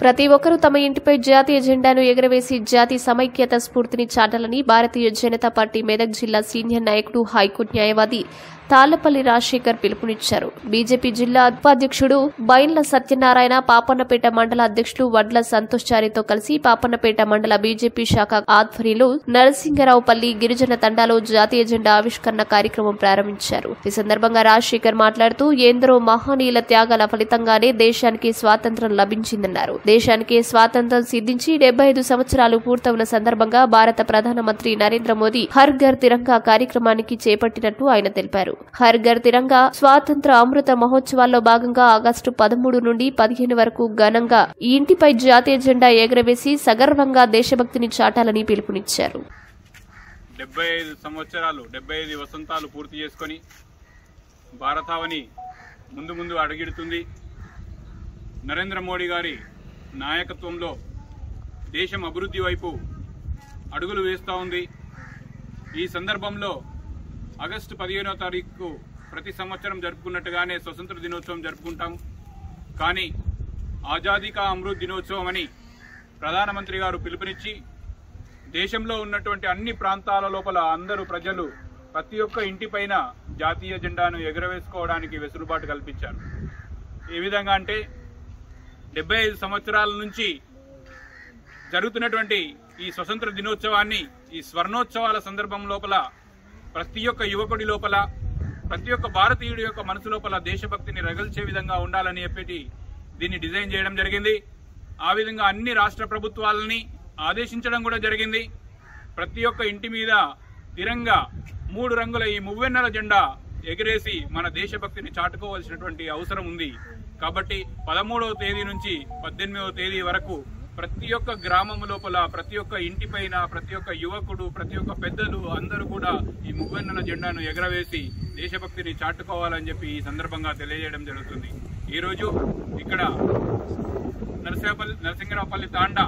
ప్రతి ఒక్కరూ తమ ఇంటిపై జాతీయ జెండాను ఎగురవేసి జాతి సమైక్యత స్ఫూర్తిని చాటాలని భారతీయ జనతా పార్టీ మెదక్ జిల్లా సీనియర్ నాయకుడు హైకోర్టు న్యాయవాది తాళ్లపల్లి రాజశేఖర్ పిలుపునిచ్చారు బీజేపీ జిల్లా ఉపాధ్యక్షుడు బైన్ల సత్యనారాయణ పాపన్నపేట మండల అధ్యక్షులు వడ్ల సంతోష్ చారితో కలిసి పాపన్నపేట మండల బీజేపీ శాఖ ఆధ్వర్యంలో నరసింగరావుపల్లి గిరిజన తండాలో జాతీయ జెండా ఆవిష్కరణ కార్యక్రమం ప్రారంభించారు ఈ సందర్భంగా రాజశేఖర్ మాట్లాడుతూ ఎందరో మహనీయుల త్యాగాల ఫలితంగానే దేశానికి స్వాతంత్ర్యం లభించిందన్నారు దేశానికి స్వాతంత్ర్యం సిద్ధించి డెబ్బై ఐదు సంవత్సరాలు పూర్తవున సందర్భంగా భారత ప్రధానమంత్రి నరేంద్ర మోదీ హర్ ఘర్ తిరంగా కార్యక్రమానికి చేపట్టినట్టు ఆయన తెలిపారు హర్ ఘర్ తిరంగా స్వాతంత్ర అమృత మహోత్సవాల్లో భాగంగా ఆగస్టు పదమూడు నుండి పదిహేను వరకు ఘనంగా ఈ ఇంటిపై జాతీయ జెండా ఎగరవేసి సగర్వంగా దేశభక్తిని చాటాలని పిలుపునిచ్చారు డెబ్బై ఐదు సంవత్సరాలు డెబ్బై ఐదు వసంతాలు పూర్తి చేసుకొని భారతావని ముందు ముందు అడుగిడుతుంది నరేంద్ర మోడీ గారి నాయకత్వంలో దేశం అభివృద్ధి వైపు అడుగులు వేస్తూ ఉంది ఈ సందర్భంలో ఆగస్టు పదిహేనో తారీఖు ప్రతి సంవత్సరం జరుపుకున్నట్టుగానే స్వతంత్ర దినోత్సవం జరుపుకుంటాం కానీ ఆజాదీ కా అమృత్ దినోత్సవం అని ప్రధానమంత్రి గారు పిలుపునిచ్చి దేశంలో ఉన్నటువంటి అన్ని ప్రాంతాల లోపల అందరూ ప్రజలు ప్రతి ఒక్క ఇంటిపైన జాతీయ జెండాను ఎగురవేసుకోవడానికి వెసులుబాటు కల్పించారు ఏ విధంగా అంటే డెబ్బై ఐదు సంవత్సరాల నుంచి జరుగుతున్నటువంటి ఈ స్వతంత్ర దినోత్సవాన్ని ఈ స్వర్ణోత్సవాల సందర్భం లోపల ప్రతి ఒక్క యువకుడి లోపల ప్రతి ఒక్క భారతీయుడి యొక్క మనసు లోపల దేశభక్తిని రగల్చే విధంగా ఉండాలని చెప్పేటి దీన్ని డిజైన్ చేయడం జరిగింది ఆ విధంగా అన్ని రాష్ట్ర ప్రభుత్వాలని ఆదేశించడం కూడా జరిగింది ప్రతి ఒక్క ఇంటి మీద తిరంగా మూడు రంగుల ఈ మువ్వెన్నెల జెండా ఎగిరేసి మన దేశభక్తిని చాటుకోవాల్సినటువంటి అవసరం ఉంది కాబట్టి పదమూడవ తేదీ నుంచి పద్దెనిమిదవ తేదీ వరకు ప్రతి ఒక్క గ్రామం లోపల ప్రతి ఒక్క ఇంటిపైన ప్రతి ఒక్క యువకుడు ప్రతి ఒక్క పెద్దలు అందరూ కూడా ఈ మువ్వెన్నెల జెండాను ఎగరవేసి దేశభక్తిని చాటుకోవాలని చెప్పి ఈ సందర్భంగా తెలియజేయడం జరుగుతుంది ఈ రోజు ఇక్కడ నరసింహపల్లి నరసింహరావుపల్లి తాండా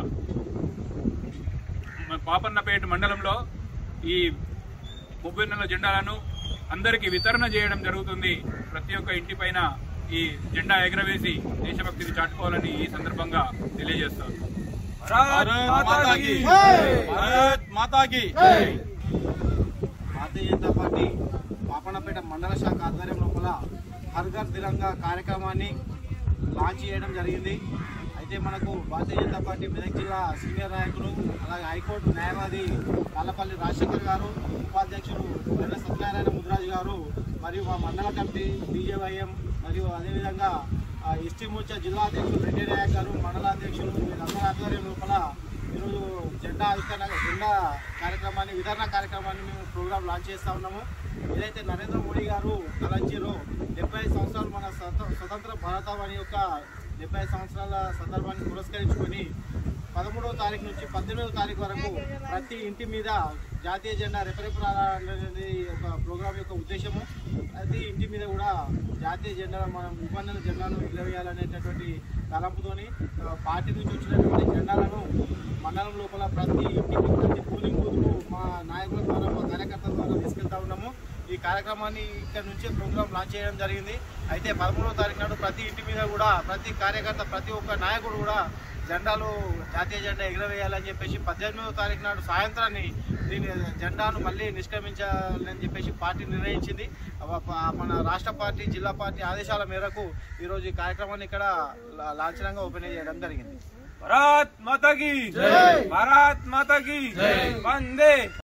మన పాపన్నపేట మండలంలో ఈ ముప్పై నెలల జెండాలను అందరికీ వితరణ చేయడం జరుగుతుంది ప్రతి ఒక్క ఇంటిపైన ఈ జెండా ఎగరవేసి దేశభక్తిని చాటుకోవాలని ఈ సందర్భంగా తెలియజేస్తారు భారత్ మాతా కీ భారత్ మాతా కీ భారతీయ జనతా పార్టీ పాపన్నపేట మండల శాఖ ఆధ్వర్యం లోపల హర్ ఘర్ తిరంగా కార్యక్రమాన్ని లాంచ్ చేయడం జరిగింది అయితే మనకు భారతీయ జనతా పార్టీ మెదక్ జిల్లా సీనియర్ నాయకులు అలాగే హైకోర్టు న్యాయవాది కాళ్ళపల్లి రాజశేఖర్ గారు ఉపాధ్యక్షులు వెల్ల సత్యనారాయణ ముద్రాజు గారు మరియు మా మండల కమిటీ బీజేవైఎం మరియు అదేవిధంగా ఆ, ఎస్టీ మోర్చా జిల్లా అధ్యక్షులు రెడ్డి నాయక్ గారు మండల అధ్యక్షులు వీళ్ళందరి ఆధ్వర్యం లోపల ఈరోజు జెండా ఆవిష్కరణ జెండా కార్యక్రమాన్ని వితరణ కార్యక్రమాన్ని మేము ప్రోగ్రామ్ లాంచ్ చేస్తా ఉన్నాము ఏదైతే నరేంద్ర మోడీ గారు తలంచారో డెబ్బై ఐదు సంవత్సరాలు మన స్వత- స్వతంత్ర భారతావని యొక్క డెబ్బై ఐదు సంవత్సరాల సందర్భాన్ని పురస్కరించుకొని పదమూడవ తారీఖు నుంచి పద్దెనిమిదవ తారీఖు వరకు ప్రతి ఇంటి మీద జాతీయ జెండా రెపరెపరాలనేది ఒక ప్రోగ్రాం యొక్క ఉద్దేశము ప్రతి ఇంటి మీద కూడా జాతీయ జెండా మనం నిబంధనల జెండాను ఎగరవేయాలనేటటువంటి తలంపుతోని ఆ, పార్టీ నుంచి వచ్చినటువంటి జెండాలను మండలం లోపల ప్రతి ఇంటికి ప్రతి పోలింగ్ బూత్కు మా నాయకుల ద్వారా మా కార్యకర్తల ద్వారా తీసుకెళ్తా ఉన్నాము ఈ కార్యక్రమాన్ని ఇక్కడ నుంచే ప్రోగ్రామ్ లాంచ్ చేయడం జరిగింది అయితే పదమూడవ తారీఖు నాడు ప్రతి ఇంటి మీద కూడా ప్రతి కార్యకర్త ప్రతి ఒక్క నాయకుడు కూడా జెండాలు జాతీయ జెండా ఎగరవేయాలని చెప్పేసి పద్దెనిమిదవ తారీఖు నాడు సాయంత్రాన్ని దీని జెండాను మళ్ళీ నిష్క్రమించాలని చెప్పేసి పార్టీ నిర్ణయించింది అవ- ప- మన రాష్ట్ర పార్టీ జిల్లా పార్టీ ఆదేశాల మేరకు ఈరోజు ఈ కార్యక్రమాన్ని ఇక్కడ లా- లాంఛనంగా ఓపెన్ చేయడం జరిగింది భారత్ మాతా కీ భారత్ మాతా కీ వందే